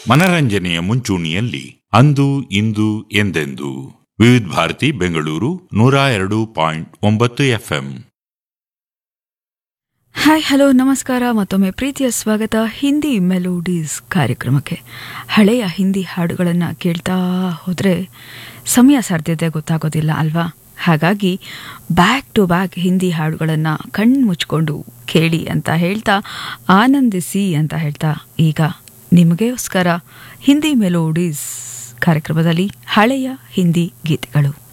ಮನರಂಜನೆಯ ಮುಂಚೂಣಿಯಲ್ಲಿ ಅಂದು ಇಂದು ಎಂದೆಂದು ವಿವಿಧ ಭಾರತಿ ಬೆಂಗಳೂರು ನೂರ ಎರಡು ಪಾಯಿಂಟ್ ಒಂಬತ್ತು ಎಫ್ಎಂ ಹಾಯ್ ಹಲೋ ನಮಸ್ಕಾರ ಮತ್ತೊಮ್ಮೆ ಪ್ರೀತಿಯ ಸ್ವಾಗತ ಹಿಂದಿ ಮೆಲೋಡೀಸ್ ಕಾರ್ಯಕ್ರಮಕ್ಕೆ ಹಳೆಯ ಹಿಂದಿ ಹಾಡುಗಳನ್ನು ಕೇಳ್ತಾ ಹೋದರೆ ಸಮಯ ಸಾಧ್ಯತೆ ಗೊತ್ತಾಗೋದಿಲ್ಲ ಅಲ್ವಾ ಹಾಗಾಗಿ ಬ್ಯಾಕ್ ಟು ಬ್ಯಾಕ್ ಹಿಂದಿ ಹಾಡುಗಳನ್ನು ಕಣ್ಣು ಮುಚ್ಕೊಂಡು ಕೇಳಿ ಅಂತ ಹೇಳ್ತಾ ಆನಂದಿಸಿ ಅಂತ ಹೇಳ್ತಾ ಈಗ ನಿಮಗೋಸ್ಕರ ಹಿಂದಿ ಮೆಲೋಡೀಸ್ ಕಾರ್ಯಕ್ರಮದಲ್ಲಿ ಹಳೆಯ ಹಿಂದಿ ಗೀತೆಗಳು